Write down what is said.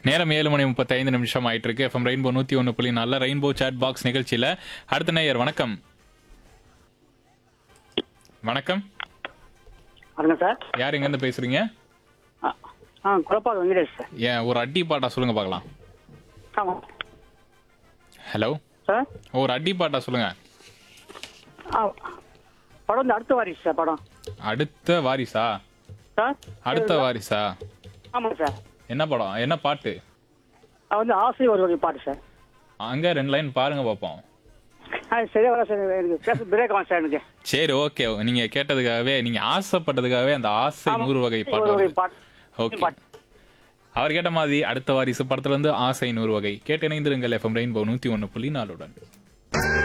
நேரம் ஏழு மணி முப்பத்தைந்து நிமிஷம் ஆயிட்டு இருக்கு எஃப்எம் ரெயின்போ நூத்தி ஒன்று புள்ளி நல்ல ரெயின்போ சாட் பாக்ஸ் நிகழ்ச்சியில அடுத்த நேயர் வணக்கம் வணக்கம் வணக்கம் சார் யார் எங்க இருந்து பேசுறீங்க ஆ ஆ குழப்பாக வெங்கடேஷ் சார் ஏன் ஒரு அடி பாட்டா சொல்லுங்க பார்க்கலாம் ஆமாம் ஹலோ சார் ஒரு அடி பாட்டா சொல்லுங்க ஆ படம் வந்து அடுத்த வாரிசு சார் படம் அடுத்த வாரிசா சார் அடுத்த வாரிசா ஆமாம் சார் என்ன படம் என்ன பாட்டு அது வந்து ஆசை ஒரு வகை பாட்டு சார் அங்க ரெண்டு லைன் பாருங்க பார்ப்போம் ஆ சரியா வர சார் எனக்கு பேச பிரேக் ஆகும் சார் எனக்கு சரி ஓகே நீங்க கேட்டதுக்காகவே நீங்க ஆசைப்பட்டதுக்காகவே அந்த ஆசை ஆமா. நூறு வகை ஒரு பாட்டு வகை வருது. பாட்டு ஓகே பாட்டு. அவர் கேட்ட மாதிரி அடுத்த வாரிசு படத்துல இருந்து ஆசை நூறு வகை கேட்டு இணைந்திருங்கள் எஃப்எம் ரெயின்போ நூத்தி ஒன்று புள்ளி நாலுடன்